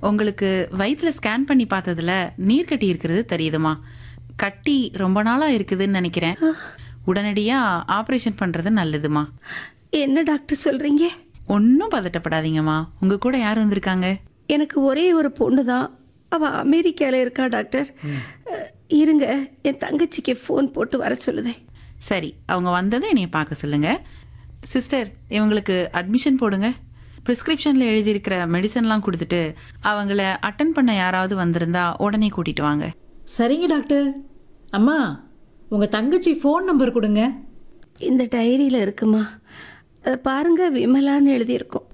உங்களுக்கு வயிற்றுல ஸ்கேன் பண்ணி பார்த்ததுல நீர் கட்டி இருக்கிறது தெரியுதுமா கட்டி ரொம்ப நாளா இருக்குதுன்னு நினைக்கிறேன் உடனடியா ஆபரேஷன் பண்றது நல்லதுமா என்ன டாக்டர் சொல்றீங்க ஒன்றும் பதட்டப்படாதீங்கம்மா உங்க கூட யார் வந்திருக்காங்க எனக்கு ஒரே ஒரு பொண்ணு தான் அவ அமெரிக்கால இருக்கா டாக்டர் அஹ், இருங்க என் தங்கச்சிக்கு ஃபோன் போட்டு வர சொல்லுதேன் சரி அவங்க வந்ததை என்னைய பார்க்க சொல்லுங்க சிஸ்டர் இவங்களுக்கு அட்மிஷன் போடுங்க ப்ரிஸ்கிரிப்ஷனில் எழுதியிருக்கிற மெடிசன்லாம் கொடுத்துட்டு அவங்கள அட்டன் பண்ண யாராவது வந்திருந்தா உடனே கூட்டிட்டு வாங்க சரிங்க டாக்டர் அம்மா உங்கள் தங்கச்சி ஃபோன் நம்பர் கொடுங்க இந்த டைரியில இருக்குமா அதை பாருங்க விமலான்னு எழுதியிருக்கோம்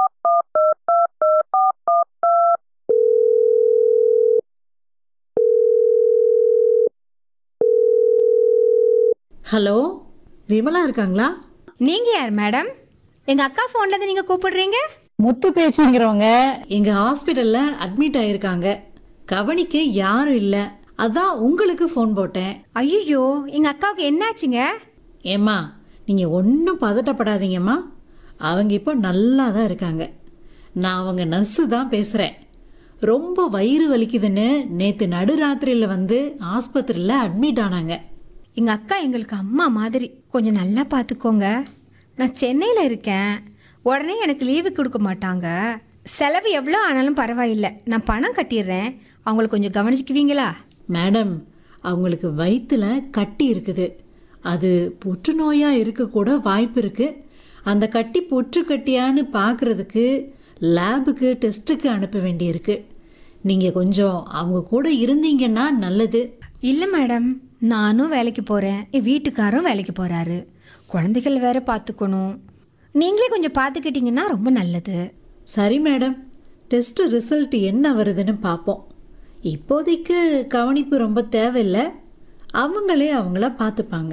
ஹலோ விமலா இருக்காங்களா நீங்க யார் மேடம் எங்க அக்கா போன்ல இருந்து நீங்க கூப்பிடுறீங்க முத்து பேச்சுங்கிறவங்க எங்கள் ஹாஸ்பிட்டலில் அட்மிட் ஆயிருக்காங்க கவனிக்க யாரும் இல்லை அதான் உங்களுக்கு ஃபோன் போட்டேன் ஐயோ எங்க அக்காவுக்கு என்னாச்சுங்க ஏம்மா நீங்கள் ஒன்றும் பதட்டப்படாதீங்கம்மா அவங்க இப்போ நல்லா தான் இருக்காங்க நான் அவங்க நர்ஸு தான் பேசுகிறேன் ரொம்ப வயிறு வலிக்குதுன்னு நேற்று நடுராத்திரியில் வந்து ஆஸ்பத்திரியில் அட்மிட் ஆனாங்க எங்க அக்கா எங்களுக்கு அம்மா மாதிரி கொஞ்சம் நல்லா பார்த்துக்கோங்க நான் சென்னையில இருக்கேன் உடனே எனக்கு லீவு கொடுக்க மாட்டாங்க செலவு எவ்வளோ ஆனாலும் பரவாயில்லை நான் பணம் கட்டிடுறேன் அவங்கள கொஞ்சம் கவனிச்சுக்குவீங்களா மேடம் அவங்களுக்கு வயிற்றுல கட்டி இருக்குது அது புற்றுநோயாக இருக்கக்கூட வாய்ப்பு இருக்குது அந்த கட்டி புற்று கட்டியான்னு பார்க்குறதுக்கு லேபுக்கு டெஸ்ட்டுக்கு அனுப்ப வேண்டியிருக்கு நீங்கள் கொஞ்சம் அவங்க கூட இருந்தீங்கன்னா நல்லது இல்லை மேடம் நானும் வேலைக்கு போகிறேன் என் வீட்டுக்காரும் வேலைக்கு போகிறாரு குழந்தைகள் வேற பார்த்துக்கணும் நீங்களே கொஞ்சம் பார்த்துக்கிட்டிங்கன்னா ரொம்ப நல்லது சரி மேடம் டெஸ்ட் ரிசல்ட் என்ன வருதுன்னு பார்ப்போம் இப்போதைக்கு கவனிப்பு ரொம்ப தேவையில்லை அவங்களே அவங்கள பார்த்துப்பாங்க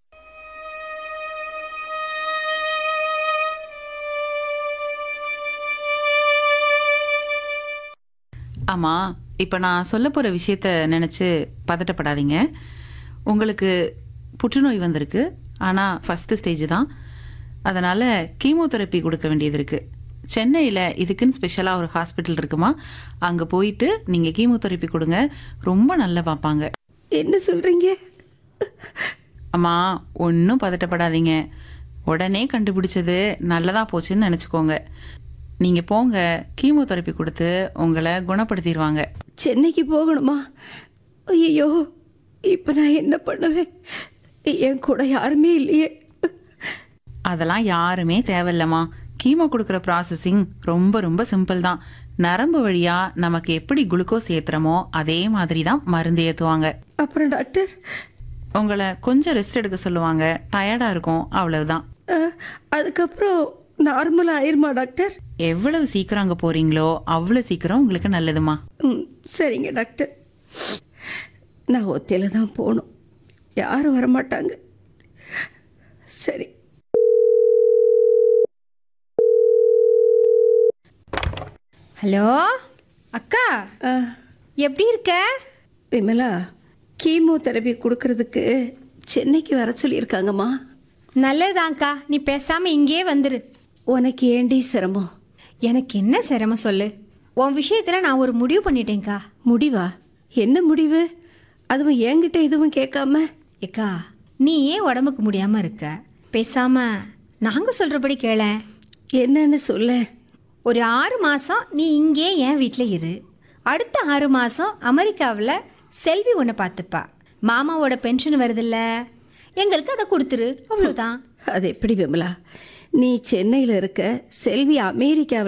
ஆமா இப்போ நான் சொல்ல போற விஷயத்த நினைச்சு பதட்டப்படாதீங்க உங்களுக்கு புற்றுநோய் வந்திருக்கு ஆனா ஃபர்ஸ்ட் ஸ்டேஜ் தான் அதனால கீமோதெரப்பி கொடுக்க வேண்டியது இருக்கு சென்னையில் இதுக்குன்னு ஸ்பெஷலாக ஒரு ஹாஸ்பிட்டல் இருக்குமா அங்கே போயிட்டு நீங்கள் கீமோதெரப்பி கொடுங்க ரொம்ப நல்லா பார்ப்பாங்க என்ன சொல்றீங்க அம்மா ஒன்றும் பதட்டப்படாதீங்க உடனே கண்டுபிடிச்சது நல்லதா போச்சுன்னு நினச்சிக்கோங்க நீங்கள் போங்க கீமோதெரப்பி கொடுத்து உங்களை குணப்படுத்திடுவாங்க சென்னைக்கு போகணுமா ஐயோ இப்போ நான் என்ன பண்ணுவேன் என் கூட யாருமே இல்லையே அதெல்லாம் யாருமே தேவையில்லம்மா கீமோ கொடுக்குற ப்ராசஸிங் ரொம்ப ரொம்ப சிம்பிள் தான் நரம்பு வழியா நமக்கு எப்படி குளுக்கோஸ் ஏத்துறமோ அதே மாதிரி தான் மருந்து ஏற்றுவாங்க அப்புறம் டாக்டர் உங்களை கொஞ்சம் ரெஸ்ட் எடுக்க சொல்லுவாங்க டயர்டாக இருக்கும் அவ்வளவுதான் அஹ், அதுக்கப்புறம் நார்மல் ஆயிருமா டாக்டர் எவ்வளவு சீக்கிரம் அங்கே போறீங்களோ அவ்வளோ சீக்கிரம் உங்களுக்கு நல்லதுமா ம் சரிங்க டாக்டர் நான் ஒத்தையில் தான் போகணும் யாரும் வரமாட்டாங்க சரி ஹலோ அக்கா அஹ், எப்படி இருக்க விமலா கீமோ தெரப்பி கொடுக்கறதுக்கு சென்னைக்கு வர சொல்லியிருக்காங்கம்மா நல்லதுதான்க்கா நீ பேசாம இங்கேயே வந்துரு உனக்கு ஏண்டி சிரமம் எனக்கு என்ன சிரமம் சொல்லு உன் விஷயத்துல நான் ஒரு முடிவு பண்ணிட்டேன்க்கா முடிவா என்ன முடிவு அதுவும் என்கிட்ட எதுவும் கேட்காம ஏக்கா நீ ஏன் உடம்புக்கு முடியாம இருக்க பேசாம நாங்க சொல்றபடி கேளேன் என்னன்னு சொல்ல ஒரு ஆறு மாசம் நீ இங்கே என் வீட்டில் இரு அடுத்த ஆறு மாசம் அமெரிக்காவில் செல்வி உன்னை பார்த்துப்பா மாமாவோட பென்ஷன் வருதுல்ல எங்களுக்கு அதை கொடுத்துரு அவ்வளோதான் அது எப்படி விமலா நீ சென்னையில் இருக்க செல்வி அமெரிக்காவில்